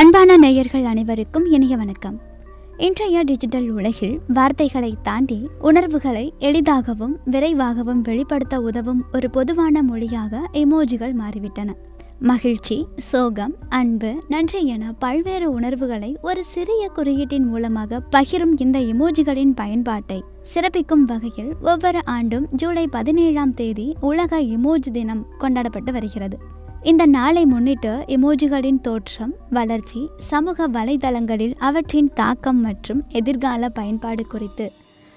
அன்பான நேயர்கள் அனைவருக்கும் இனிய வணக்கம் இன்றைய டிஜிட்டல் உலகில் வார்த்தைகளை தாண்டி உணர்வுகளை எளிதாகவும் விரைவாகவும் வெளிப்படுத்த உதவும் ஒரு பொதுவான மொழியாக எமோஜிகள் மாறிவிட்டன மகிழ்ச்சி சோகம் அன்பு நன்றி என பல்வேறு உணர்வுகளை ஒரு சிறிய குறியீட்டின் மூலமாக பகிரும் இந்த எமோஜிகளின் பயன்பாட்டை சிறப்பிக்கும் வகையில் ஒவ்வொரு ஆண்டும் ஜூலை பதினேழாம் தேதி உலக எமோஜி தினம் கொண்டாடப்பட்டு வருகிறது இந்த நாளை முன்னிட்டு எமோஜிகளின் தோற்றம் வளர்ச்சி சமூக வலைதளங்களில் அவற்றின் தாக்கம் மற்றும் எதிர்கால பயன்பாடு குறித்து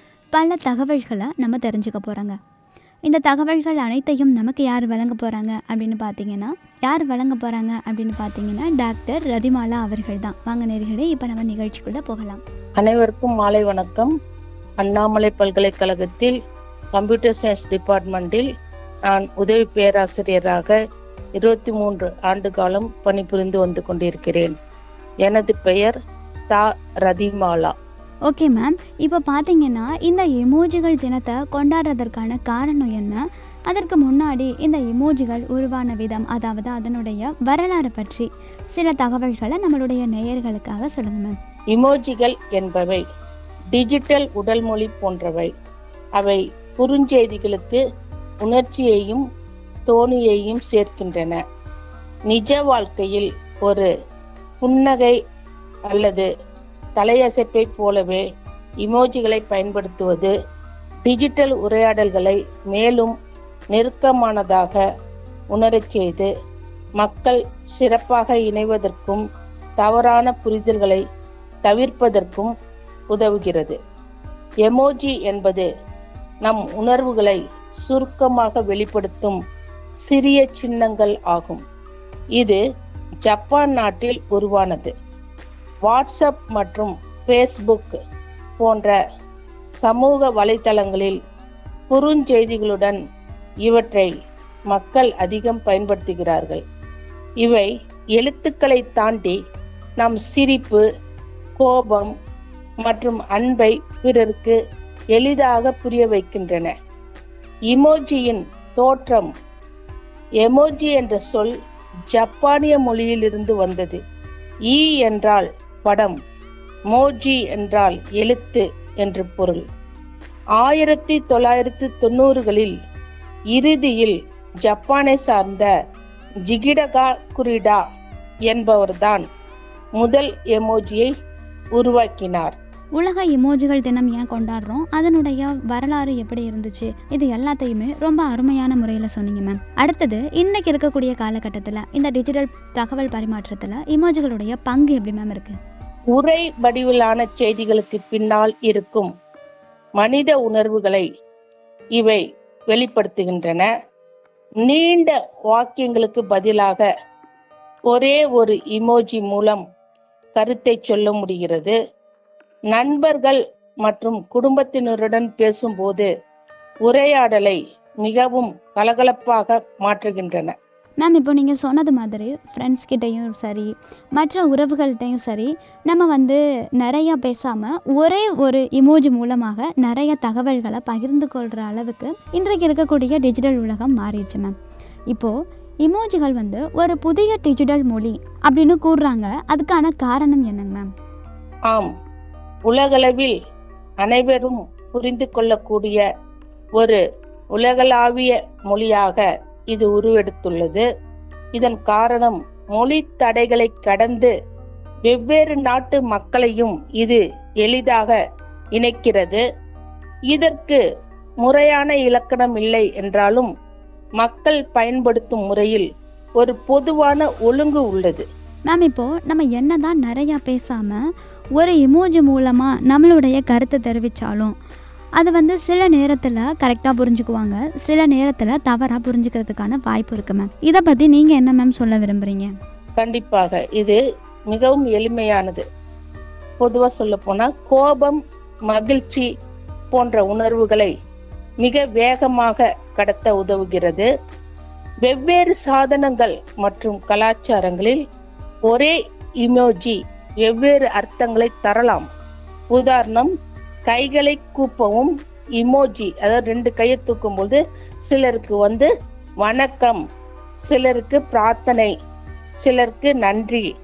பல தகவல்களை நம்ம தெரிஞ்சுக்க போகிறோங்க இந்த தகவல்கள் அனைத்தையும் நமக்கு யார் வழங்க போகிறாங்க அப்படின்னு பார்த்தீங்கன்னா யார் வழங்க போகிறாங்க அப்படின்னு பார்த்தீங்கன்னா டாக்டர் ரதிமாலா அவர்கள் தான் வாங்க நேர்களே இப்போ நம்ம நிகழ்ச்சிக்குள்ளே போகலாம் அனைவருக்கும் மாலை வணக்கம் அண்ணாமலை பல்கலைக்கழகத்தில் கம்ப்யூட்டர் சயின்ஸ் டிபார்ட்மெண்டில் நான் உதவி பேராசிரியராக இருபத்தி மூன்று ஆண்டு காலம் பணிபுரிந்து வந்து கொண்டிருக்கிறேன் எனது பெயர் தா ரதிமாலா ஓகே மேம் இப்போ பார்த்தீங்கன்னா இந்த எமோஜிகள் தினத்தை கொண்டாடுறதற்கான காரணம் என்ன அதற்கு முன்னாடி இந்த எமோஜிகள் உருவான விதம் அதாவது அதனுடைய வரலாறு பற்றி சில தகவல்களை நம்மளுடைய நேயர்களுக்காக சொல்லுங்க மேம் இமோஜிகள் என்பவை டிஜிட்டல் உடல் மொழி போன்றவை அவை குறுஞ்செய்திகளுக்கு உணர்ச்சியையும் தோணியையும் சேர்க்கின்றன நிஜ வாழ்க்கையில் ஒரு புன்னகை அல்லது தலையசைப்பை போலவே இமோஜிகளை பயன்படுத்துவது டிஜிட்டல் உரையாடல்களை மேலும் நெருக்கமானதாக உணரச் செய்து மக்கள் சிறப்பாக இணைவதற்கும் தவறான புரிதல்களை தவிர்ப்பதற்கும் உதவுகிறது எமோஜி என்பது நம் உணர்வுகளை சுருக்கமாக வெளிப்படுத்தும் சிறிய சின்னங்கள் ஆகும் இது ஜப்பான் நாட்டில் உருவானது வாட்ஸ்அப் மற்றும் ஃபேஸ்புக் போன்ற சமூக வலைத்தளங்களில் குறுஞ்செய்திகளுடன் இவற்றை மக்கள் அதிகம் பயன்படுத்துகிறார்கள் இவை எழுத்துக்களை தாண்டி நம் சிரிப்பு கோபம் மற்றும் அன்பை பிறருக்கு எளிதாக புரிய வைக்கின்றன இமோஜியின் தோற்றம் எமோஜி என்ற சொல் ஜப்பானிய மொழியிலிருந்து வந்தது ஈ என்றால் படம் மோஜி என்றால் எழுத்து என்று பொருள் ஆயிரத்தி தொள்ளாயிரத்தி தொண்ணூறுகளில் இறுதியில் ஜப்பானை சார்ந்த ஜிகிடகா குரிடா என்பவர்தான் முதல் எமோஜியை உருவாக்கினார் உலக இமோஜிகள் தினம் ஏன் கொண்டாடுறோம் அதனுடைய வரலாறு எப்படி இருந்துச்சு இது எல்லாத்தையுமே ரொம்ப அருமையான முறையில் சொன்னீங்க மேம் அடுத்தது இன்னைக்கு இருக்கக்கூடிய காலகட்டத்தில் இந்த டிஜிட்டல் தகவல் பரிமாற்றத்தில் இமோஜிகளுடைய பங்கு எப்படி மேம் இருக்கு உரை வடிவிலான செய்திகளுக்கு பின்னால் இருக்கும் மனித உணர்வுகளை இவை வெளிப்படுத்துகின்றன நீண்ட வாக்கியங்களுக்கு பதிலாக ஒரே ஒரு இமோஜி மூலம் கருத்தை சொல்ல முடிகிறது நண்பர்கள் மற்றும் குடும்பத்தினருடன் பேசும்போது உரையாடலை மிகவும் கலகலப்பாக மாற்றுகின்றன மேம் இப்போ நீங்கள் சொன்னது மாதிரி ஃப்ரெண்ட்ஸ் கிட்டேயும் சரி மற்ற உறவுகள்கிட்டையும் சரி நம்ம வந்து நிறையா பேசாமல் ஒரே ஒரு இமோஜி மூலமாக நிறைய தகவல்களை பகிர்ந்து கொள்கிற அளவுக்கு இன்றைக்கு இருக்கக்கூடிய டிஜிட்டல் உலகம் மாறிடுச்சு மேம் இப்போது இமோஜிகள் வந்து ஒரு புதிய டிஜிட்டல் மொழி அப்படின்னு கூறுறாங்க அதுக்கான காரணம் என்னங்க மேம் ஆம் உலகளவில் அனைவரும் புரிந்து கொள்ளக்கூடிய ஒரு உலகளாவிய மொழியாக இது உருவெடுத்துள்ளது இதன் காரணம் மொழி தடைகளை கடந்து வெவ்வேறு நாட்டு மக்களையும் இது எளிதாக இணைக்கிறது இதற்கு முறையான இலக்கணம் இல்லை என்றாலும் மக்கள் பயன்படுத்தும் முறையில் ஒரு பொதுவான ஒழுங்கு உள்ளது மேம் இப்போது நம்ம என்னதான் நிறையா பேசாமல் ஒரு இமோஜி மூலமாக நம்மளுடைய கருத்தை தெரிவித்தாலும் அது வந்து சில நேரத்தில் கரெக்டாக புரிஞ்சுக்குவாங்க சில நேரத்தில் தவறாக புரிஞ்சுக்கிறதுக்கான வாய்ப்பு இருக்கு மேம் இதை பற்றி நீங்கள் என்ன மேம் சொல்ல விரும்புகிறீங்க கண்டிப்பாக இது மிகவும் எளிமையானது பொதுவா சொல்ல போனா கோபம் மகிழ்ச்சி போன்ற உணர்வுகளை மிக வேகமாக கடத்த உதவுகிறது வெவ்வேறு சாதனங்கள் மற்றும் கலாச்சாரங்களில் ஒரே இமோஜி வெவ்வேறு அர்த்தங்களை தரலாம் உதாரணம் கைகளை கூப்பவும் இமோஜி அதாவது ரெண்டு கையை தூக்கும்போது சிலருக்கு வந்து வணக்கம் சிலருக்கு பிரார்த்தனை சிலருக்கு நன்றி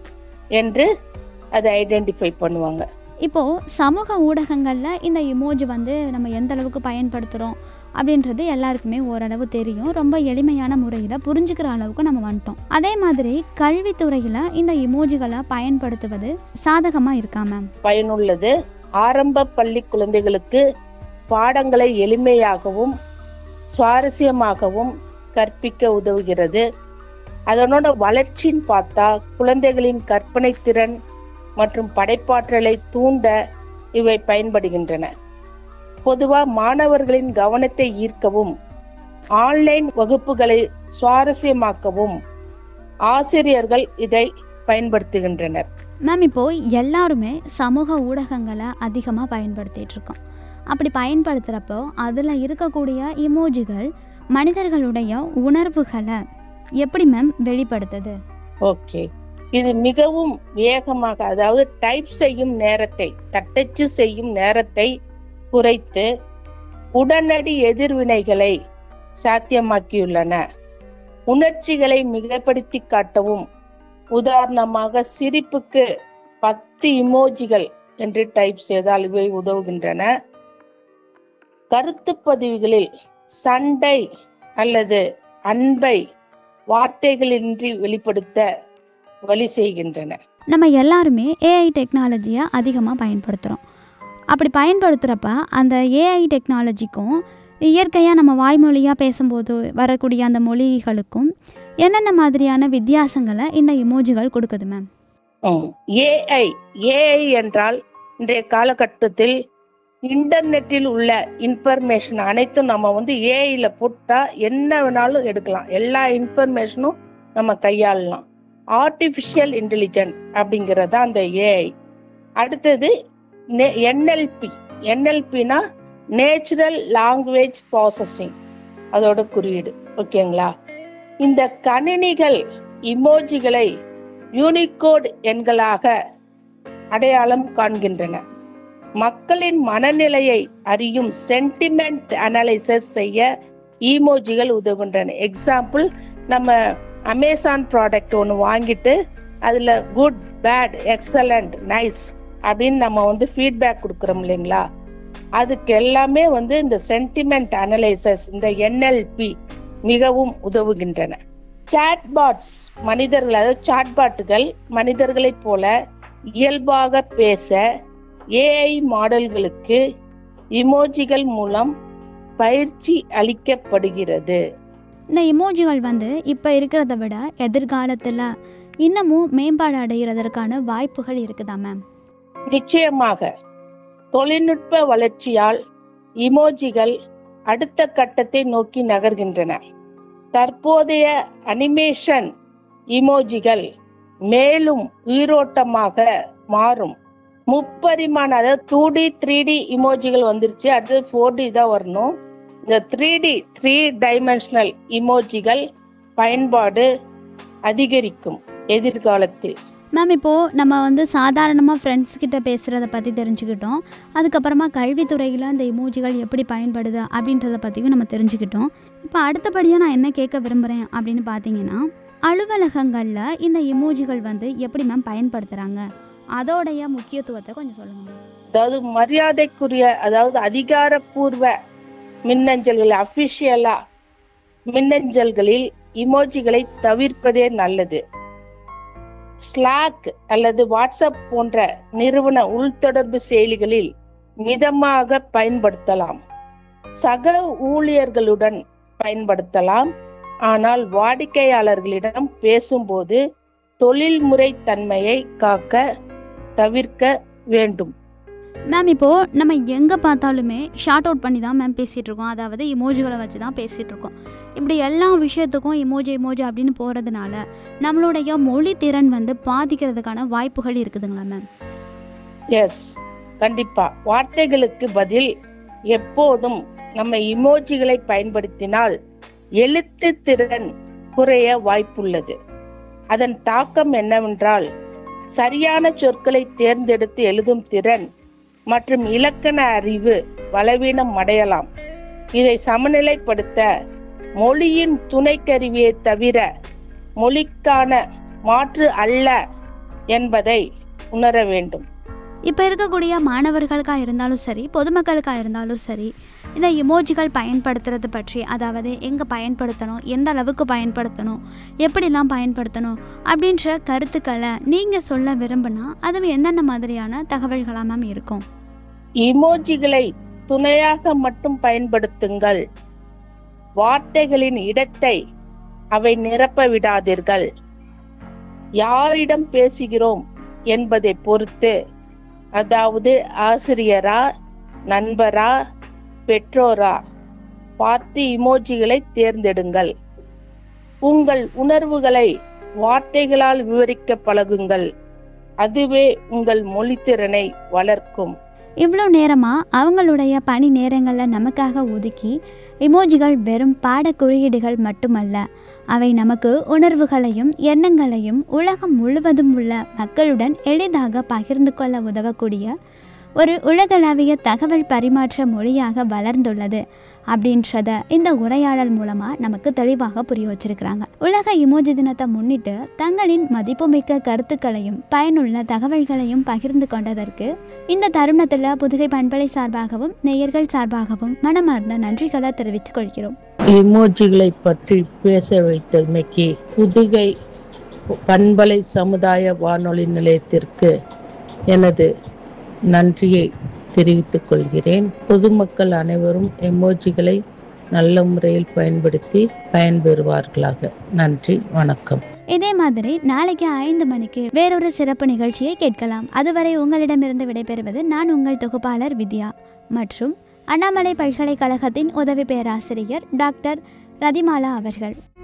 என்று அதை ஐடென்டிஃபை பண்ணுவாங்க இப்போ சமூக ஊடகங்கள்ல இந்த இமோஜி வந்து நம்ம எந்த அளவுக்கு பயன்படுத்துகிறோம் அப்படின்றது எல்லாருக்குமே ஓரளவு தெரியும் ரொம்ப எளிமையான முறையில் புரிஞ்சுக்கிற அளவுக்கு நம்ம வந்துட்டோம் அதே மாதிரி கல்வித்துறையில் இந்த இமோஜிகளை பயன்படுத்துவது சாதகமாக இருக்கா மேம் பயனுள்ளது ஆரம்ப பள்ளி குழந்தைகளுக்கு பாடங்களை எளிமையாகவும் சுவாரஸ்யமாகவும் கற்பிக்க உதவுகிறது அதனோட வளர்ச்சின்னு பார்த்தா குழந்தைகளின் கற்பனை திறன் மற்றும் படைப்பாற்றலை தூண்ட இவை பயன்படுகின்றன பொதுவா மாணவர்களின் கவனத்தை ஈர்க்கவும் ஆன்லைன் வகுப்புகளை சுவாரஸ்யமாக்கவும் ஆசிரியர்கள் இதை பயன்படுத்துகின்றனர் மேம் இப்போ எல்லாருமே சமூக ஊடகங்களை அதிகமாக பயன்படுத்திட்டு இருக்கோம் அப்படி பயன்படுத்துகிறப்போ அதில் இருக்கக்கூடிய இமோஜிகள் மனிதர்களுடைய உணர்வுகளை எப்படி மேம் வெளிப்படுத்துது ஓகே இது மிகவும் வேகமாக அதாவது டைப் செய்யும் நேரத்தை தட்டச்சு செய்யும் நேரத்தை குறைத்து உடனடி எதிர்வினைகளை சாத்தியமாக்கியுள்ளன உணர்ச்சிகளை மிகப்படுத்தி காட்டவும் உதாரணமாக சிரிப்புக்கு பத்து இமோஜிகள் என்று டைப் செய்தால் இவை உதவுகின்றன கருத்து பதிவுகளில் சண்டை அல்லது அன்பை வார்த்தைகளின்றி வெளிப்படுத்த வழி செய்கின்றன நம்ம எல்லாருமே ஏஐ டெக்னாலஜியை அதிகமாக பயன்படுத்துகிறோம் அப்படி பயன்படுத்துகிறப்ப அந்த ஏஐ டெக்னாலஜிக்கும் இயற்கையாக நம்ம வாய்மொழியாக பேசும்போது வரக்கூடிய அந்த மொழிகளுக்கும் என்னென்ன மாதிரியான வித்தியாசங்களை இந்த இமோஜிகள் கொடுக்குது மேம் ஏஐ ஏஐ என்றால் இன்றைய காலகட்டத்தில் இன்டர்நெட்டில் உள்ள இன்ஃபர்மேஷன் அனைத்தும் நம்ம வந்து ஏஐல போட்டா என்ன வேணாலும் எடுக்கலாம் எல்லா இன்ஃபர்மேஷனும் நம்ம கையாளலாம் ஆர்டிஃபிஷியல் இன்டெலிஜென்ட் அப்படிங்கிறது அந்த ஏஐ அடுத்தது என்எல்பி என்எல்பினா நேச்சுரல் லாங்குவேஜ் ப்ராசஸிங் அதோட குறியீடு ஓகேங்களா இந்த கணினிகள் இமோஜிகளை யூனிகோட் எண்களாக அடையாளம் காண்கின்றன மக்களின் மனநிலையை அறியும் சென்டிமெண்ட் அனலைசிஸ் செய்ய ஈமோஜிகள் உதவுகின்றன எக்ஸாம்பிள் நம்ம அமேசான் ப்ராடக்ட் ஒன்று வாங்கிட்டு அதில் குட் பேட் எக்ஸலண்ட் நைஸ் அப்படின்னு நம்ம வந்து ஃபீட்பேக் கொடுக்குறோம் இல்லைங்களா அதுக்கு எல்லாமே வந்து இந்த சென்டிமெண்ட் அனலைசஸ் இந்த என்எல்பி மிகவும் உதவுகின்றன சாட்பாட்ஸ் மனிதர்கள் அதாவது சாட்பாட்டுகள் மனிதர்களைப் போல இயல்பாக பேச ஏஐ மாடல்களுக்கு இமோஜிகள் மூலம் பயிற்சி அளிக்கப்படுகிறது இந்த இமோஜிகள் வந்து இப்போ இருக்கிறத விட எதிர்காலத்தில் இன்னமும் மேம்பாடு அடைகிறதற்கான வாய்ப்புகள் இருக்குதா மேம் நிச்சயமாக தொழில்நுட்ப வளர்ச்சியால் இமோஜிகள் அடுத்த கட்டத்தை நோக்கி நகர்கின்றன தற்போதைய அனிமேஷன் இமோஜிகள் மேலும் உயிரோட்டமாக மாறும் முப்பரிமாண அதாவது டூ டி த்ரீ டி இமோஜிகள் வந்துருச்சு அடுத்து ஃபோர் டி தான் வரணும் இந்த த்ரீ டி த்ரீ டைமென்ஷனல் இமோஜிகள் பயன்பாடு அதிகரிக்கும் எதிர்காலத்தில் மேம் இப்போது நம்ம வந்து சாதாரணமாக ஃப்ரெண்ட்ஸ் கிட்ட பேசுகிறத பற்றி தெரிஞ்சுக்கிட்டோம் அதுக்கப்புறமா கல்வித்துறையில் அந்த இமோஜிகள் எப்படி பயன்படுது அப்படின்றத பற்றியும் நம்ம தெரிஞ்சுக்கிட்டோம் இப்போ அடுத்தபடியாக நான் என்ன கேட்க விரும்புகிறேன் அப்படின்னு பார்த்தீங்கன்னா அலுவலகங்களில் இந்த இமோஜிகள் வந்து எப்படி மேம் பயன்படுத்துகிறாங்க அதோடைய முக்கியத்துவத்தை கொஞ்சம் சொல்லுங்கள் மேம் அதாவது மரியாதைக்குரிய அதாவது அதிகாரப்பூர்வ மின்னஞ்சல்கள் அபிஷியலா மின்னஞ்சல்களில் இமோஜிகளை தவிர்ப்பதே நல்லது ஸ்லாக் அல்லது வாட்ஸ்அப் போன்ற நிறுவன உள்தொடர்பு செயலிகளில் மிதமாக பயன்படுத்தலாம் சக ஊழியர்களுடன் பயன்படுத்தலாம் ஆனால் வாடிக்கையாளர்களிடம் பேசும்போது தொழில்முறை தன்மையை காக்க தவிர்க்க வேண்டும் மேம் இப்போது நம்ம எங்கே பார்த்தாலுமே ஷார்ட் அவுட் பண்ணி தான் மேம் பேசிகிட்டு இருக்கோம் அதாவது இமோஜிகளை வச்சு தான் பேசிகிட்டு இருக்கோம் இப்படி எல்லா விஷயத்துக்கும் இமோஜி இமோஜி அப்படின்னு போகிறதுனால நம்மளுடைய மொழி திறன் வந்து பாதிக்கிறதுக்கான வாய்ப்புகள் இருக்குதுங்களா மேம் எஸ் கண்டிப்பா வார்த்தைகளுக்கு பதில் எப்போதும் நம்ம இமோஜிகளை பயன்படுத்தினால் எழுத்து திறன் குறைய வாய்ப்புள்ளது அதன் தாக்கம் என்னவென்றால் சரியான சொற்களை தேர்ந்தெடுத்து எழுதும் திறன் மற்றும் இலக்கண அறிவு பலவீனம் அடையலாம் இதை சமநிலைப்படுத்த மொழியின் துணைக்கருவியை தவிர மொழிக்கான மாற்று அல்ல என்பதை உணர வேண்டும் இப்போ இருக்கக்கூடிய மாணவர்களுக்காக இருந்தாலும் சரி பொதுமக்களுக்காக இருந்தாலும் சரி இந்த இமோஜிகள் பயன்படுத்துறது பற்றி அதாவது எங்கே பயன்படுத்தணும் எந்த அளவுக்கு பயன்படுத்தணும் எப்படிலாம் பயன்படுத்தணும் அப்படின்ற கருத்துக்களை நீங்கள் சொல்ல விரும்பினா அது என்னென்ன மாதிரியான தகவல்களாக மேம் இருக்கும் இமோஜிகளை துணையாக மட்டும் பயன்படுத்துங்கள் வார்த்தைகளின் இடத்தை அவை நிரப்ப விடாதீர்கள் யாரிடம் பேசுகிறோம் என்பதை பொறுத்து அதாவது ஆசிரியரா நண்பரா பெற்றோரா பார்த்து இமோஜிகளை தேர்ந்தெடுங்கள் உங்கள் உணர்வுகளை வார்த்தைகளால் விவரிக்க பழகுங்கள் அதுவே உங்கள் மொழித்திறனை வளர்க்கும் இவ்வளோ நேரமாக அவங்களுடைய பணி நேரங்களில் நமக்காக ஒதுக்கி இமோஜிகள் வெறும் பாட குறியீடுகள் மட்டுமல்ல அவை நமக்கு உணர்வுகளையும் எண்ணங்களையும் உலகம் முழுவதும் உள்ள மக்களுடன் எளிதாக பகிர்ந்து கொள்ள உதவக்கூடிய ஒரு உலகளாவிய தகவல் பரிமாற்ற மொழியாக வளர்ந்துள்ளது அப்படின்றத இந்த உரையாடல் மூலமாக நமக்கு தெளிவாக புரிய வச்சிருக்கிறாங்க உலக இமோஜி தினத்தை முன்னிட்டு தங்களின் மதிப்புமிக்க கருத்துக்களையும் பயனுள்ள தகவல்களையும் பகிர்ந்து கொண்டதற்கு இந்த தருணத்தில் புதுகை பண்பலை சார்பாகவும் நேயர்கள் சார்பாகவும் மனமார்ந்த நன்றிகளை தெரிவித்துக் கொள்கிறோம் இமோஜிகளை பற்றி பேச வைத்தமைக்கு புதுகை பண்பலை சமுதாய வானொலி நிலையத்திற்கு எனது நன்றியை தெரிவித்துக் கொள்கிறேன் பொதுமக்கள் அனைவரும் எமோஜிகளை நல்ல முறையில் பயன்படுத்தி பயன்பெறுவார்களாக நன்றி வணக்கம் இதே மாதிரி நாளைக்கு ஐந்து மணிக்கு வேறொரு சிறப்பு நிகழ்ச்சியை கேட்கலாம் அதுவரை உங்களிடமிருந்து விடைபெறுவது நான் உங்கள் தொகுப்பாளர் வித்யா மற்றும் அண்ணாமலை பல்கலைக்கழகத்தின் உதவி பேராசிரியர் டாக்டர் ரதிமாலா அவர்கள்